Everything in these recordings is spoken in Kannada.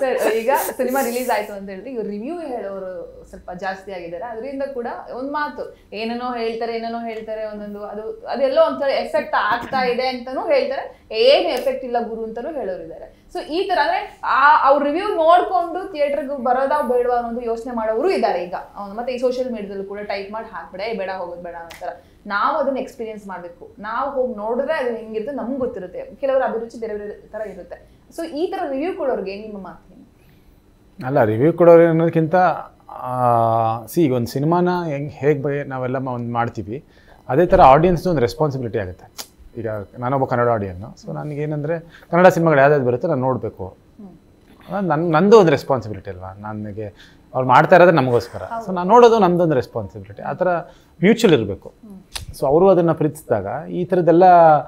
ಸರ್ ಈಗ ಸಿನಿಮಾ ರಿಲೀಸ್ ಆಯ್ತು ಅಂತ ಹೇಳಿದ್ರೆ ಈಗ ರಿವ್ಯೂ ಹೇಳೋರು ಸ್ವಲ್ಪ ಜಾಸ್ತಿ ಆಗಿದ್ದಾರೆ ಅದರಿಂದ ಕೂಡ ಒಂದ್ ಮಾತು ಏನೇನೋ ಹೇಳ್ತಾರೆ ಏನೇನೋ ಹೇಳ್ತಾರೆ ಒಂದೊಂದು ಅದು ಅದೆಲ್ಲೋ ಒಂಥರ ಎಫೆಕ್ಟ್ ಆಗ್ತಾ ಇದೆ ಅಂತಾನೂ ಹೇಳ್ತಾರೆ ಏನು ಎಫೆಕ್ಟ್ ಇಲ್ಲ ಗುರು ಅಂತಾನೂ ಹೇಳೋರಿದ್ದಾರೆ ಸೊ ಈ ತರ ಅಂದ್ರೆ ಆ ಅವ್ರ ರಿವ್ಯೂ ನೋಡ್ಕೊಂಡು ಥಿಯೇಟರ್ಗೆ ಬರೋದಾ ಬೇಡವಾ ಅನ್ನೋದು ಯೋಚನೆ ಮಾಡೋರು ಇದ್ದಾರೆ ಈಗ ಅವ್ನು ಮತ್ತೆ ಈ ಸೋಷಿಯಲ್ ಮೀಡಿಯಾದಲ್ಲೂ ಕೂಡ ಟೈಪ್ ಮಾಡಿ ಹಾಕ್ಬೇಡ ಏ ಬೇಡ ಹೋಗೋದು ಬೇಡ ಅಂತಾರ ನಾವು ಅದನ್ನ ಎಕ್ಸ್ಪೀರಿಯನ್ಸ್ ಮಾಡಬೇಕು ನಾವು ಹೋಗಿ ನೋಡಿದ್ರೆ ಅದು ಹೆಂಗಿರುತ್ತೆ ನಮ್ಗೆ ಗೊತ್ತಿರುತ್ತೆ ಕೆಲವರ ಅಭಿರುಚಿ ಬೇರೆ ಬೇರೆ ತರ ಇರುತ್ತೆ ಸೊ ಈ ತರ ರಿವ್ಯೂ ಕೊಡೋರಿಗೆ ನಿಮ್ಮ ಮಾತು ಏನು? ಅಲ್ಲ ರಿವ್ಯೂ ಕೊಡೋರು ಅನ್ನೋದಕ್ಕಿಂತ ಸಿ ಈಗ ಒಂದು ಸಿನಿಮಾನ ಹೆಂಗೆ ಹೇಗೆ ಬೈ ನಾವೆಲ್ಲ ಒಂದು ಮಾಡ್ತೀವಿ ಅದೇ ಥರ ಆಡಿಯನ್ಸ್ದು ಒಂದು ರೆಸ್ಪಾನ್ಸಿಬಿಲಿಟಿ ಆಗುತ್ತೆ ಈಗ ನಾನೊಬ್ಬ ಕನ್ನಡ ಆಡಿಯನ್ನು ಸೊ ನನಗೇನೆಂದರೆ ಕನ್ನಡ ಸಿನಿಮಾಗಳು ಯಾವ್ದಾದ್ರು ಬರುತ್ತೆ ನಾನು ನೋಡಬೇಕು ನನ್ನ ನಂದು ಒಂದು ರೆಸ್ಪಾನ್ಸಿಬಿಲಿಟಿ ಅಲ್ವಾ ನನಗೆ ಅವ್ರು ಮಾಡ್ತಾ ಇರೋದ್ರೆ ನಮಗೋಸ್ಕರ ಸೊ ನಾನು ನೋಡೋದು ನಮ್ಮದೊಂದು ರೆಸ್ಪಾನ್ಸಿಬಿಲಿಟಿ ಆ ಥರ ಮ್ಯೂಚುವಲ್ ಇರಬೇಕು ಸೊ ಅವರು ಅದನ್ನು ಪ್ರೀತಿಸಿದಾಗ ಈ ಥರದ್ದೆಲ್ಲ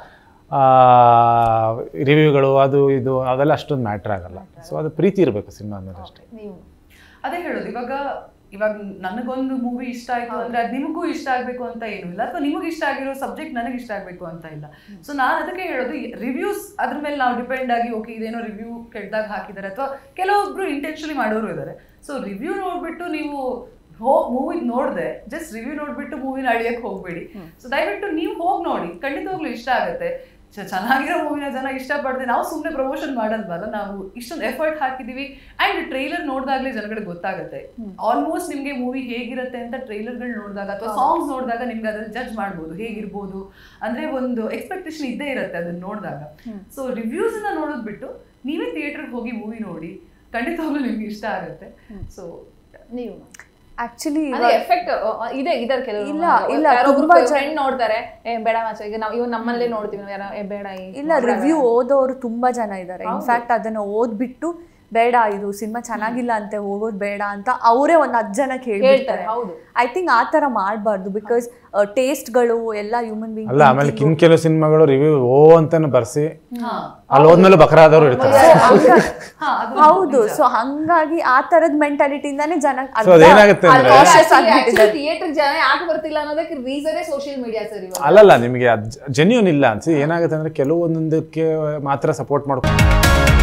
ರಿವ್ಯೂಗಳು ಅದು ಇದು ಅವೆಲ್ಲ ಅಷ್ಟೊಂದು ಮ್ಯಾಟ್ರ್ ಆಗಲ್ಲ ಸೊ ಅದು ಪ್ರೀತಿ ಇರಬೇಕು ಸಿನಿಮಾ ಮೇಲೆ ಅಷ್ಟೇ ನೀವು ಅದೇ ಹೇಳೋದು ಇವಾಗ ಇವಾಗ ನನಗೊಂದು ಮೂವಿ ಇಷ್ಟ ಆಯ್ತು ಅಂದ್ರೆ ಅದು ನಿಮಗೂ ಇಷ್ಟ ಆಗ್ಬೇಕು ಅಂತ ಏನು ಇಲ್ಲ ಅಥವಾ ನಿಮಗೆ ಇಷ್ಟ ಆಗಿರೋ ಸಬ್ಜೆಕ್ಟ್ ನನಗೆ ಇಷ್ಟ ಆಗ್ಬೇಕು ಅಂತ ಇಲ್ಲ ಸೊ ನಾನು ಅದಕ್ಕೆ ಹೇಳೋದು ರಿವ್ಯೂಸ್ ಅದ್ರ ಮೇಲೆ ನಾವು ಡಿಪೆಂಡ್ ಆಗಿ ಓಕೆ ಇದೇನೋ ರಿವ್ಯೂ ಕೆಟ್ಟದಾಗ ಹಾಕಿದ್ದಾರೆ ಅಥವಾ ಕೆಲವೊಬ್ರು ಇಂಟೆನ್ಷನಲಿ ಮಾಡೋರು ಇದ್ದಾರೆ ಸೊ ರಿವ್ಯೂ ನೋಡ್ಬಿಟ್ಟು ನೀವು ಹೋ ಮೂವಿ ನೋಡಿದೆ ಜಸ್ಟ್ ರಿವ್ಯೂ ನೋಡ್ಬಿಟ್ಟು ಮೂವಿನ ಅಳಿಯಕ್ಕೆ ಹೋಗ್ಬೇಡಿ ಸೊ ದಯವಿಟ್ಟು ನೀವು ಹೋಗಿ ನೋಡಿ ಖಂಡಿತವಾಗ್ಲೂ ಇಷ್ಟ ಆಗುತ್ತೆ ಚ- ಚೆನ್ನಾಗಿರೋ ಮೂವಿನ ಜನ ಇಷ್ಟಪಡ್ದೆ ನಾವು ಸುಮ್ಮನೆ ಪ್ರಮೋಷನ್ ಮಾಡಲ್ವಲ್ಲ ನಾವು ಇಷ್ಟೊಂದು ಎಫರ್ಟ್ ಹಾಕಿದೀವಿ ಅಂಡ್ ಟ್ರೈಲರ್ ನೋಡಿದಾಗಲೇ ಜನಗಳಿಗೆ ಗೊತ್ತಾಗುತ್ತೆ ಆಲ್ಮೋಸ್ಟ್ ನಿಮಗೆ ಮೂವಿ ಹೇಗಿರುತ್ತೆ ಅಂತ ಟ್ರೈಲರ್ಗಳು ನೋಡಿದಾಗ ಅಥವಾ ಸಾಂಗ್ಸ್ ನೋಡಿದಾಗ ನಿಮ್ಗೆ ಅದ್ರಲ್ಲಿ ಜಡ್ಜ್ ಮಾಡ್ಬೋದು ಹೇಗಿರ್ಬೋದು ಅಂದ್ರೆ ಒಂದು ಎಕ್ಸ್ಪೆಕ್ಟೇಷನ್ ಇದ್ದೇ ಇರುತ್ತೆ ಅದನ್ನ ನೋಡಿದಾಗ ಸೊ ರಿವ್ಯೂಸ್ ಅನ್ನ ನೋಡೋದ್ ಬಿಟ್ಟು ನೀವೇ ಥಿಯೇಟರ್ಗೆ ಹೋಗಿ ಮೂವಿ ನೋಡಿ ಖಂಡಿತವಾಗ್ಲೂ ನಿಮ್ಗೆ ಇಷ್ಟ ಆಗುತ್ತೆ ಸೊ ನೀವು ಆಕ್ಚುಲಿ ಅದೇ ಎಫೆಕ್ಟ್ ಇದೆ ಇದಾರೆ ಕೆಲವರು ಇಲ್ಲ, ಇಲ್ಲ, ತುಂಬಾ ಜನ- ಫ್ರೆಂಡ್ ನೋಡ್ತಾರೆ ಏ ಬೇಡ ಮಾಚ ಈಗ ನಾವು ಇವ್ ನಮ್ಮಲ್ಲೇ ನೋಡ್ತೀವಿ ನಾವು ಯಾರೋ ಏ ಬೇಡ ಈ ಇಲ್ಲ ರಿವ್ಯೂ ಓದೋರು ತುಂಬಾ ಜನ ಇದ್ದಾರೆ ಇನ್ಫ್ಯಾಕ್ಟ್ ಅದನ್ನ ಓದ್ಬಿಟ್ಟು ಬೇಡ ಇದು ಸಿನಿಮಾ ಚೆನ್ನಾಗಿಲ್ಲ ಅಂತ ಹೋಗೋದು ಬೇಡ ಅಂತ ಅವರೇ ಒಂದ್ ಹತ್ತು ಜನ ಹೇಳ್ತಾರೆ ಕೇಳ್ತಾರೆ ಹೌದು ಐ ಥಿಂಕ್ ಆ ಥರ ಮಾಡಬಾರ್ದು ಬಿಕಾಸ್ ಟೇಸ್ಟ್ಗಳು ಎಲ್ಲ ಹ್ಯೂಮನ್ ಬೀಂಗ್ ಅಲ್ಲ ಆಮೇಲೆ ಕಿನ್ ಕೆಲವು ಸಿನಿಮಾಗಳು ರಿವ್ಯೂ ಓ ಅಂತಾನು ಬರ್ಸಿ ಹಾ ಅಲ್ಲಿ ಹೋದ್ಮೇಲೆ ಬಕರಾದವ್ರು ಇರ್ತಾರೆ ಹಾ ಅದು ಹೌದು ಸೊ ಹಂಗಾಗಿ ಆ ತರದ ಮೆಂಟಾಲಿಟಿಯಿಂದಾನೇ ಜನ ಸೊ ಅದೇನಾಗುತ್ತೆ ಅಂದ್ರೆ ಥಿಯೇಟರ್ ಜನ ಯಾಕೆ ಬರ್ತಿಲ್ಲ ಅನ್ನೋದಕ್ಕೆ ರೀಸನೇ ಸೋಷಿಯಲ್ ಮೀಡಿಯಾ ಸರ್ ಇವಾಗ ಅಲ್ಲಲ್ಲ ನಿಮಗೆ ಜೆನ್ಯೂನ್ ಇಲ್ಲ ಅನ್ಸಿ ಏನಾಗುತ್ತೆ ಅಂದ್ರೆ ಕೆಲವೊಂದೊಂದಕ್ಕೆ ಮಾತ್ರ ಸಪೋರ್ಟ್ ಮಾಡ್ಕೊಂಡು